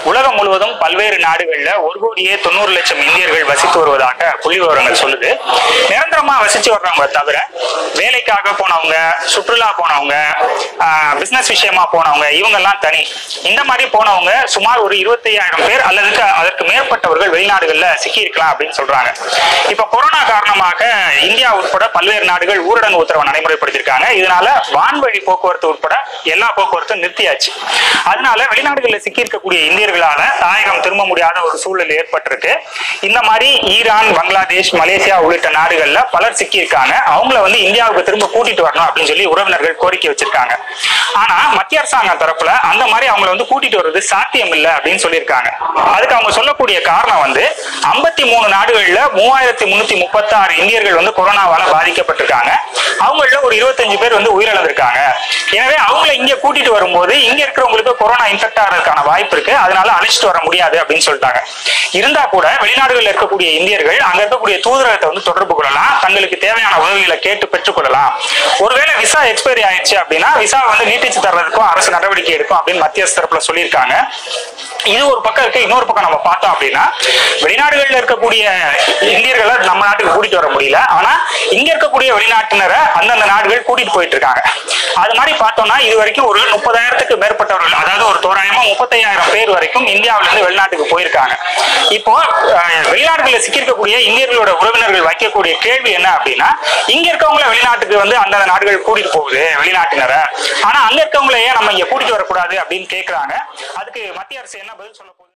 உலகம் முழுவதும் பல்வேறு நாடுகள்ல ஒரு கோடியே தொண்ணூறு லட்சம் இந்தியர்கள் வசித்து வருவதாக புள்ளி விவரங்கள் சொல்லுது நிரந்தரமா வசிச்சு வர்றவங்க தவிர வேலைக்காக போனவங்க சுற்றுலா போனவங்க பிசினஸ் விஷயமா போனவங்க இவங்க எல்லாம் தனி இந்த மாதிரி போனவங்க சுமார் ஒரு இருபத்தி ஐயாயிரம் பேர் அல்லது அதற்கு மேற்பட்டவர்கள் வெளிநாடுகள்ல சிக்கி இருக்கலாம் அப்படின்னு சொல்றாங்க இப்ப கொரோனா காரணமாக இந்தியா உட்பட பல்வேறு நாடுகள் ஊரடங்கு உத்தரவை நடைமுறைப்படுத்தியிருக்காங்க இதனால வான்வழி போக்குவரத்து உட்பட எல்லா போக்குவரத்தும் நிறுத்தியாச்சு அதனால வெளிநாடுகளில் சிக்கி இருக்கக்கூடிய இந்தியர்களால தாயகம் திரும்ப முடியாத ஒரு சூழல் ஏற்பட்டிருக்கு இந்த மாதிரி ஈரான் பங்களாதேஷ் மலேசியா உள்ளிட்ட நாடுகள்ல பலர் சிக்கி இருக்காங்க அவங்கள வந்து இந்தியாவுக்கு திரும்ப கூட்டிட்டு வரணும் அப்படின்னு சொல்லி உறவினர்கள் கோரிக்கை வச்சிருக்காங்க ஆனா மத்திய அரசாங்கம் தரப்புல அந்த மாதிரி அவங்கள வந்து கூட்டிட்டு வர்றது சாத்தியம் இல்லை அப்படின்னு சொல்லியிருக்காங்க அதுக்கு அவங்க சொல்லக்கூடிய காரணம் வந்து ஐம்பத்தி மூணு நாடுகள்ல மூவாயிரத்தி முன்னூத்தி முப்பத்தாறு இந்தியர்கள் வந்து கொரோனாவால பாதிக்கப்பட்டிருக்காங்க அவங்கள ஒரு இருபத்தஞ்சு பேர் வந்து உயிரிழந்திருக்காங்க எனவே அவங்கள இங்க கூட்டிட்டு வரும்போது இங்க இருக்கிறவங்களுக்கு கொரோனா இன்ஃபெக்ட் ஆகிறதுக்கான வாய்ப்பு இருக்கு அதனால அழைச்சிட்டு வர முடியாது அப்படின்னு சொல்லிட்டாங்க இருந்தா கூட வெளிநாடுகளில் இருக்கக்கூடிய இந்தியர்கள் அங்க இருக்கக்கூடிய தூதரகத்தை வந்து தொடர்பு கொள்ளலாம் தங்களுக்கு தேவையான உதவிகளை கேட்டு பெற்றுக்கொள்ளலாம் ஒருவேளை விசா எக்ஸ்பைரி ஆயிடுச்சு அப்படின்னா விசா வந்து நீட்டிச்சு தர்றதுக்கும் அரசு நடவடிக்கை எடுக்கும் அப்படின்னு மத்திய அரசு தரப்புல சொல்லியிருக்காங்க இது ஒரு பக்கம் இருக்கு இன்னொரு பக்கம் நம்ம பார்த்தோம் அப்படின்னா வெளிநாடுகளில் இருக்கக்கூடிய இந்தியர்களை நம்ம நாட்டுக்கு கூட்டிட்டு வர முடியல ஆனா இங்க இருக்கக்கூடிய வெளிநாட்டினரை அந்தந்த நாடுகள் கூட்டிட்டு போயிட்டு இருக்காங்க அது மாதிரி பார்த்தோம்னா இது வரைக்கும் ஒரு முப்பதாயிரத்துக்கு மேற்பட்டவர்கள் அதாவது ஒரு தோராயமா முப்பத்தையாயிரம் பேர் வரைக்கும் இந்தியாவில இருந்து வெளிநாட்டுக்கு போயிருக்காங்க இப்போ அஹ், வெளிநாடுகளில் சிக்கியிருக்கக்கூடிய இந்தியர்களோட உறவினர்கள் வைக்கக்கூடிய கேள்வி என்ன அப்படின்னா இங்க இருக்கவங்கள வெளிநாட்டுக்கு வந்து அந்தந்த நாடுகள் கூட்டிட்டு போகுது வெளிநாட்டினரை ஆனா அங்க இருக்கவங்கள ஏன் நம்ம இங்க கூட்டிட்டு வரக்கூடாது அப்படின்னு கேக்குறாங்க அதுக்கு மத்திய அரசு என்ன பதில் சொல்ல போகுது